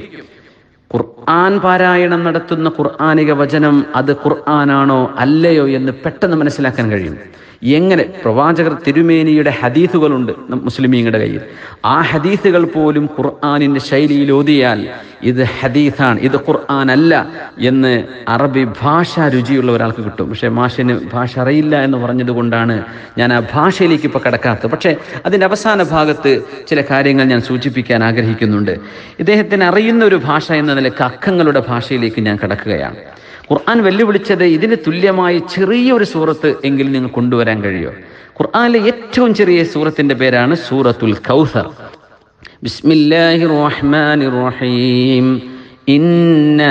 ഖുർആൻ പാരായണം നടത്തുന്ന ഖുർആാനിക വചനം അത് ഖുർആനാണോ അല്ലയോ എന്ന് പെട്ടെന്ന് മനസ്സിലാക്കാൻ കഴിയും എങ്ങനെ പ്രവാചകർ തിരുമേനിയുടെ ഹദീസുകളുണ്ട് മുസ്ലിമീങ്ങളുടെ കയ്യിൽ ആ ഹദീസുകൾ പോലും ഖുർആാനിന്റെ ശൈലിയിൽ ഓതിയാൽ ഇത് ഹദീസാണ് ഇത് ഖുർആൻ അല്ല എന്ന് അറബി ഭാഷ രുചിയുള്ള ഒരാൾക്ക് കിട്ടും പക്ഷേ മാഷിന് ഭാഷ അറിയില്ല എന്ന് പറഞ്ഞത് കൊണ്ടാണ് ഞാൻ ആ ഭാഷയിലേക്ക് ഇപ്പോൾ കിടക്കാത്തത് പക്ഷേ അതിൻ്റെ അവസാന ഭാഗത്ത് ചില കാര്യങ്ങൾ ഞാൻ സൂചിപ്പിക്കാൻ ആഗ്രഹിക്കുന്നുണ്ട് ഇദ്ദേഹത്തിന് അറിയുന്ന ഒരു ഭാഷ എന്ന നിലയ്ക്ക് അക്കങ്ങളുടെ ഭാഷയിലേക്ക് ഞാൻ കിടക്കുകയാണ് ഖുർആൻ വെല്ലുവിളിച്ചത് ഇതിന് തുല്യമായി ചെറിയൊരു സൂറത്ത് എങ്കിലും നിങ്ങൾ കൊണ്ടുവരാൻ കഴിയോ ഖുർആനിലെ ഏറ്റവും ചെറിയ സൂറത്തിന്റെ പേരാണ് സൂറത്തുൽ കൗസർ ബിസ്മില്ലാഹിർ റഹ്മാനിർ റഹീം ഇന്നാ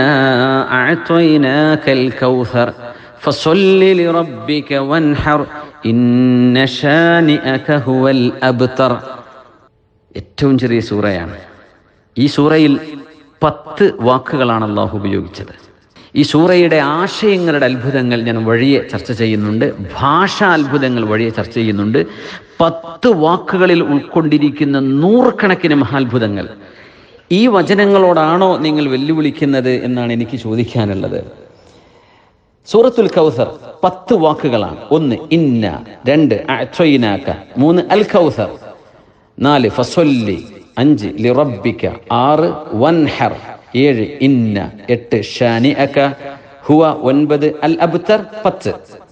അഅതൈനാകൽ കൗസർ ഫസല്ലി ലിറബ്ബിക വൻഹർ ഇന്ന ശാനിഅക ഹുവൽ അബ്തർ ഏറ്റവും ചെറിയ സൂറയാണ് ഈ സൂറയിൽ പത്ത് വാക്കുകളാണ് അള്ളാഹു ഉപയോഗിച്ചത് ഈ സൂറയുടെ ആശയങ്ങളുടെ അത്ഭുതങ്ങൾ ഞാൻ വഴിയെ ചർച്ച ചെയ്യുന്നുണ്ട് ഭാഷാ അത്ഭുതങ്ങൾ വഴിയെ ചർച്ച ചെയ്യുന്നുണ്ട് പത്ത് വാക്കുകളിൽ ഉൾക്കൊണ്ടിരിക്കുന്ന നൂറുകണക്കിന് മഹാത്ഭുതങ്ങൾ ഈ വചനങ്ങളോടാണോ നിങ്ങൾ വെല്ലുവിളിക്കുന്നത് എന്നാണ് എനിക്ക് ചോദിക്കാനുള്ളത് സൂറത്തുൽ കൗസർ പത്ത് വാക്കുകളാണ് ഒന്ന് ഇന്ന രണ്ട് അഅ്തൈനാക മൂന്ന് അൽ കൗസർ നാല് ഫസൊല്ലി അഞ്ച് ലിറബിക്ക ആറ് വൻഹർ ഏഴ് ഇന്ന എട്ട് ഷാനി അക ഹുവ ഒൻപത് അൽ അബ്തർ പത്ത്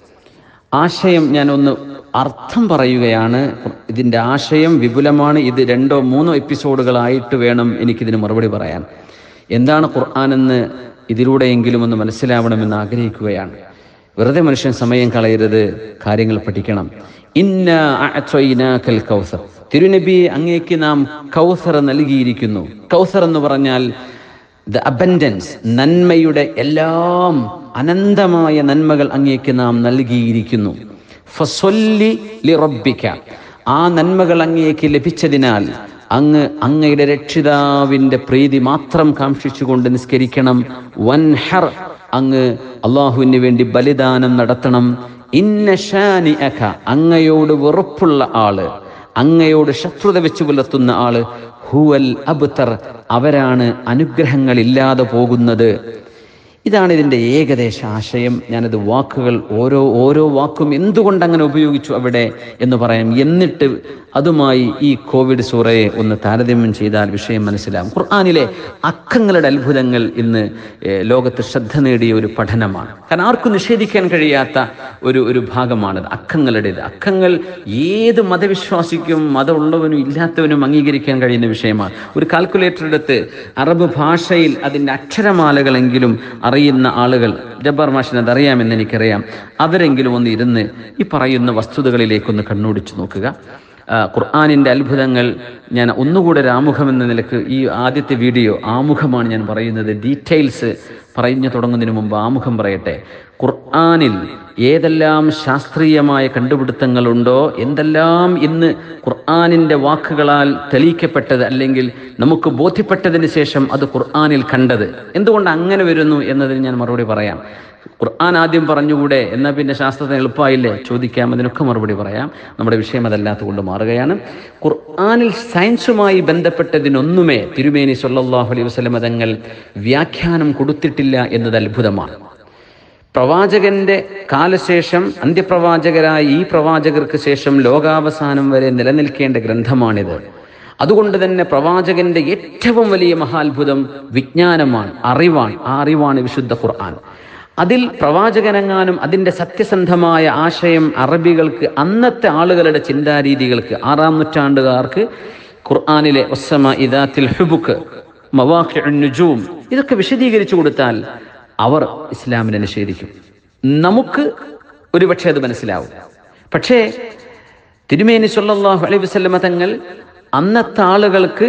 ആശയം ഞാൻ ഒന്ന് അർത്ഥം പറയുകയാണ് ഇതിന്റെ ആശയം വിപുലമാണ് ഇത് രണ്ടോ മൂന്നോ എപ്പിസോഡുകളായിട്ട് വേണം എനിക്കിതിന് മറുപടി പറയാൻ എന്താണ് ഖുർആൻ എന്ന് ഇതിലൂടെയെങ്കിലും ഒന്ന് മനസ്സിലാവണമെന്ന് ആഗ്രഹിക്കുകയാണ് വെറുതെ മനുഷ്യൻ സമയം കളയരുത് കാര്യങ്ങൾ പഠിക്കണം ഇന്ന അഅ്തൈനാകൽ കൗസർ തിരുനബി അങ്ങേക്ക് നാം കൗസർ നൽകിയിരിക്കുന്നു കൗസർ എന്ന് പറഞ്ഞാൽ ദ അബൻഡൻസ് നന്മയുടെ എല്ലാം അനന്തമായ നന്മകൾ അങ്ങേക്ക് നാം നൽകിയിരിക്കുന്നു ഫസൊല്ലി ലിറബ്ബിക ആ നന്മകൾ അങ്ങേക്ക് ലഭിച്ചതിനാൽ അങ്ങ് അങ്ങയുടെ രക്ഷിതാവിന്റെ പ്രീതി മാത്രം കാക്ഷിച്ചുകൊണ്ട് നിസ്കരിക്കണം വൻഹർ അങ്ങ് അള്ളാഹുവിന് വേണ്ടി ബലിദാനം നടത്തണം ഇന്ന ഷാനി അഖ അങ്ങയോട് വെറുപ്പുള്ള ആള് അങ്ങയോട് ശത്രുത വെച്ച് പുലർത്തുന്ന ആള് ഹുവൽ അബ്തർ അവരാണ് അനുഗ്രഹങ്ങളില്ലാതെ പോകുന്നത് ഇതാണ് ഇതിൻ്റെ ഏകദേശ ആശയം ഞാനത് വാക്കുകൾ ഓരോ ഓരോ വാക്കും എന്തുകൊണ്ട് അങ്ങനെ ഉപയോഗിച്ചു അവിടെ എന്ന് പറയാം എന്നിട്ട് അതുമായി ഈ കോവിഡ് സൂറയെ ഒന്ന് താരതമ്യം ചെയ്താൽ വിഷയം മനസ്സിലാവും ഖുർആാനിലെ അക്കങ്ങളുടെ അത്ഭുതങ്ങൾ ഇന്ന് ഏഹ്, ലോകത്ത് ശ്രദ്ധ നേടിയ ഒരു പഠനമാണ് കാരണം ആർക്കും നിഷേധിക്കാൻ കഴിയാത്ത ഒരു ഒരു ഭാഗമാണത് അക്കങ്ങളുടേത് അക്കങ്ങൾ ഏത് മതവിശ്വാസിക്കും മതമുള്ളവനും ഇല്ലാത്തവനും അംഗീകരിക്കാൻ കഴിയുന്ന വിഷയമാണ് ഒരു കാൽക്കുലേറ്റർ എടുത്ത് അറബ് ഭാഷയിൽ അതിൻ്റെ അക്ഷരമാലകളെങ്കിലും അറിയുന്ന ആളുകൾ ജബ്ബാർ മാഷിന് അത് അറിയാമെന്ന് എനിക്കറിയാം അവരെങ്കിലും ഒന്ന് ഇരുന്ന് ഈ പറയുന്ന വസ്തുതകളിലേക്കൊന്ന് കണ്ണോടിച്ചു നോക്കുക ആ, ഖുർആാനിൻ്റെ അത്ഭുതങ്ങൾ ഞാൻ ഒന്നുകൂടെ ഒരു ആമുഖം എന്ന നിലക്ക് ഈ ആദ്യത്തെ വീഡിയോ ആമുഖമാണ് ഞാൻ പറയുന്നത് ഡീറ്റെയിൽസ് പറഞ്ഞു തുടങ്ങുന്നതിന് മുമ്പ് ആമുഖം പറയട്ടെ ഖുർആാനിൽ ഏതെല്ലാം ശാസ്ത്രീയമായ കണ്ടുപിടുത്തങ്ങളുണ്ടോ എന്തെല്ലാം ഇന്ന് ഖുർആാനിൻ്റെ വാക്കുകളാൽ തെളിയിക്കപ്പെട്ടത് അല്ലെങ്കിൽ നമുക്ക് ബോധ്യപ്പെട്ടതിന് ശേഷം അത് ഖുർആാനിൽ കണ്ടത് എന്തുകൊണ്ട് അങ്ങനെ വരുന്നു എന്നതിന് ഞാൻ മറുപടി പറയാം ഖുർആൻ ആദ്യം പറഞ്ഞുകൂടെ എന്നാൽ പിന്നെ ശാസ്ത്രത്തിന് എളുപ്പമായില്ലേ ചോദിക്കാം അതിനൊക്കെ മറുപടി പറയാം നമ്മുടെ വിഷയം അതല്ലാത്ത കൊണ്ട് മാറുകയാണ് ഖുർആനിൽ സയൻസുമായി ബന്ധപ്പെട്ടതിനൊന്നുമേ തിരുമേനി സല്ലല്ലാഹു അലൈഹി വസല്ലം തങ്ങൾ വ്യാഖ്യാനം കൊടുത്തിട്ടില്ല എന്നത് അത്ഭുതമാണ് പ്രവാചകന്റെ കാലശേഷം അന്ത്യപ്രവാചകരായ ഈ പ്രവാചകർക്ക് ശേഷം ലോകാവസാനം വരെ നിലനിൽക്കേണ്ട ഗ്രന്ഥമാണിത് അതുകൊണ്ട് തന്നെ പ്രവാചകന്റെ ഏറ്റവും വലിയ മഹാത്ഭുതം വിജ്ഞാനമാണ് അറിവാണ് ആ അറിവാണ് വിശുദ്ധ ഖുർആൻ അതിൽ പ്രവാചകനെങ്ങാനും അതിൻ്റെ സത്യസന്ധമായ ആശയം അറബികൾക്ക് അന്നത്തെ ആളുകളുടെ ചിന്താരീതികൾക്ക് ആറാം നൂറ്റാണ്ടുകാർക്ക് ഖുർആാനിലെ ഒസമ ഇദാത്തിൽ ഹുബുക്ക് മവാഖിജൂം ഇതൊക്കെ വിശദീകരിച്ചു കൊടുത്താൽ അവർ ഇസ്ലാമിനെ നിഷേധിക്കും നമുക്ക് ഒരുപക്ഷെ അത് മനസ്സിലാവും പക്ഷേ തിരുമേനി സല്ലല്ലാഹു അലൈഹി വസല്ലമ തങ്ങൾ അന്നത്തെ ആളുകൾക്ക്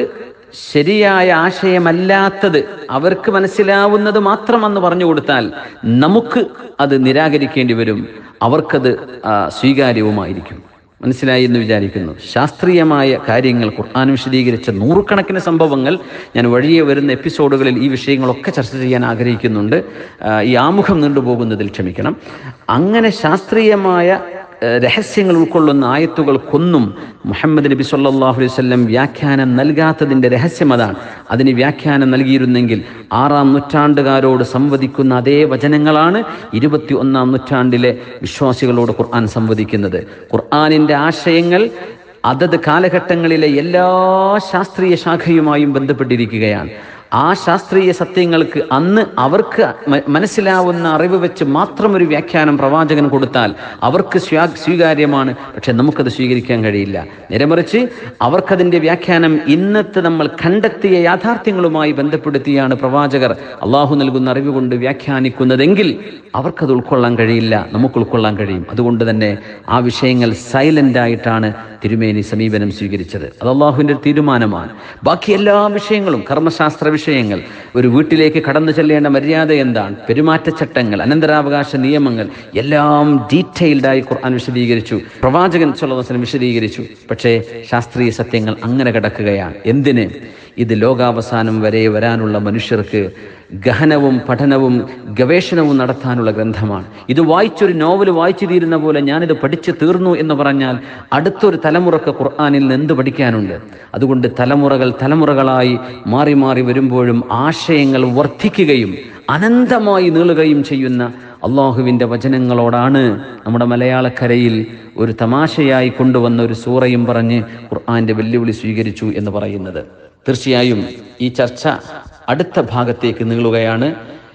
ശരിയായ ആശയമല്ലാത്തത് അവർക്ക് മനസ്സിലാവുന്നത് മാത്രമെന്ന് പറഞ്ഞു കൊടുത്താൽ നമുക്ക് അത് നിരാകരിക്കേണ്ടി വരും അവർക്കത് ആ, സ്വീകാര്യവുമായിരിക്കും മനസ്സിലായി എന്ന് വിചാരിക്കുന്നു ശാസ്ത്രീയമായ കാര്യങ്ങൾ ഖുർആൻ വിശദീകരിച്ച നൂറുകണക്കിന് സംഭവങ്ങൾ ഞാൻ വഴിയെ വരുന്ന എപ്പിസോഡുകളിൽ ഈ വിഷയങ്ങളൊക്കെ ചർച്ച ചെയ്യാൻ ആഗ്രഹിക്കുന്നുണ്ട് ആ, ഈ ആമുഖം നീണ്ടുപോകുന്നതിൽ ക്ഷമിക്കണം അങ്ങനെ ശാസ്ത്രീയമായ ഏഹ് രഹസ്യങ്ങൾ ഉൾക്കൊള്ളുന്ന ആയത്തുകൾക്കൊന്നും മുഹമ്മദ് നബി സല്ലല്ലാഹു അലൈഹി വസല്ലം വ്യാഖ്യാനം നൽകാത്തതിൻ്റെ രഹസ്യം അതാണ് അതിന് വ്യാഖ്യാനം നൽകിയിരുന്നെങ്കിൽ ആറാം നൂറ്റാണ്ടുകാരോട് സംവദിക്കുന്ന അതേ വചനങ്ങളാണ് ഇരുപത്തി ഒന്നാം നൂറ്റാണ്ടിലെ വിശ്വാസികളോട് ഖുർആൻ സംവദിക്കുന്നത് ഖുർആനിൻ്റെ ആശയങ്ങൾ അതത് കാലഘട്ടങ്ങളിലെ എല്ലാ ശാസ്ത്രീയ ശാഖയുമായും ബന്ധപ്പെട്ടിരിക്കുകയാണ് ആ ശാസ്ത്രീയ സത്യങ്ങൾക്ക് അന്ന് അവർക്ക് മ- മനസ്സിലാവുന്ന അറിവ് വെച്ച് മാത്രം ഒരു വ്യാഖ്യാനം പ്രവാചകൻ കൊടുത്താൽ അവർക്ക് സ്വാ- സ്വീകാര്യമാണ് പക്ഷെ നമുക്കത് സ്വീകരിക്കാൻ കഴിയില്ല നേരെമറിച്ച് അവർക്കതിൻ്റെ വ്യാഖ്യാനം ഇന്നത്തെ നമ്മൾ കണ്ടെത്തിയ യാഥാർത്ഥ്യങ്ങളുമായി ബന്ധപ്പെടുത്തിയാണ് പ്രവാചകർ അള്ളാഹു നൽകുന്ന അറിവ് കൊണ്ട് വ്യാഖ്യാനിക്കുന്നതെങ്കിൽ അവർക്കത് ഉൾക്കൊള്ളാൻ കഴിയില്ല നമുക്ക് ഉൾക്കൊള്ളാൻ കഴിയും അതുകൊണ്ട് തന്നെ ആ വിഷയങ്ങൾ സൈലന്റ് ആയിട്ടാണ് തിരുമേനി സമീപനം സ്വീകരിച്ചത് അത് അള്ളാഹുവിൻ്റെ ഒരു തീരുമാനമാണ് ബാക്കി എല്ലാ വിഷയങ്ങളും കർമ്മശാസ്ത്ര വിഷയങ്ങൾ ഒരു വീട്ടിലേക്ക് കടന്നു ചെല്ലേണ്ട മര്യാദ എന്താണ് പെരുമാറ്റച്ചട്ടങ്ങൾ അനന്തരാവകാശ നിയമങ്ങൾ എല്ലാം ഡീറ്റെയിൽഡായി ഖുർആൻ വിശദീകരിച്ചു പ്രവാചകൻ സ്വലവസനം വിശദീകരിച്ചു പക്ഷേ ശാസ്ത്രീയ സത്യങ്ങൾ അങ്ങനെ കിടക്കുകയാണ് എന്തിന് ഇത് ലോകാവസാനം വരെ വരാനുള്ള മനുഷ്യർക്ക് ഗഹനവും പഠനവും ഗവേഷണവും നടത്താനുള്ള ഗ്രന്ഥമാണ് ഇത് വായിച്ചൊരു നോവൽ വായിച്ചു തീരുന്ന പോലെ ഞാനിത് പഠിച്ചു തീർന്നു എന്ന് പറഞ്ഞാൽ അടുത്തൊരു തലമുറക്ക് ഖുർആാനിൽ നിന്ന് എന്ത് പഠിക്കാനുണ്ട് അതുകൊണ്ട് തലമുറകൾ തലമുറകളായി മാറി മാറി വരുമ്പോഴും ആശയങ്ങൾ വർദ്ധിക്കുകയും അനന്തമായി നീളുകയും ചെയ്യുന്ന അള്ളാഹുവിൻ്റെ വചനങ്ങളോടാണ് നമ്മുടെ മലയാളക്കരയിൽ ഒരു തമാശയായി കൊണ്ടുവന്ന ഒരു സൂറയും പറഞ്ഞ് ഖുർആാന്റെ വെല്ലുവിളി സ്വീകരിച്ചു എന്ന് പറയുന്നത് തീർച്ചയായും ഈ ചർച്ച അടുത്ത ഭാഗത്തേക്ക് നീളുകയാണ്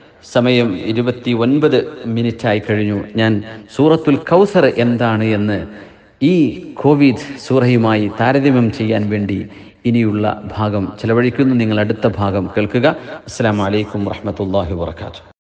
സമയം ഇരുപത്തി ഒൻപത് മിനിറ്റായി കഴിഞ്ഞു ഞാൻ സൂറത്തുൽ കൗസർ എന്താണ് എന്ന് ഈ കോവിഡ് സൂറയുമായി താരതമ്യം ചെയ്യാൻ വേണ്ടി ഇനിയുള്ള ഭാഗം ചെലവഴിക്കുന്നു നിങ്ങൾ അടുത്ത ഭാഗം കേൾക്കുക അസ്സാം വലൈക്കും വാഹമത്തല്ലാഹി വാത്തു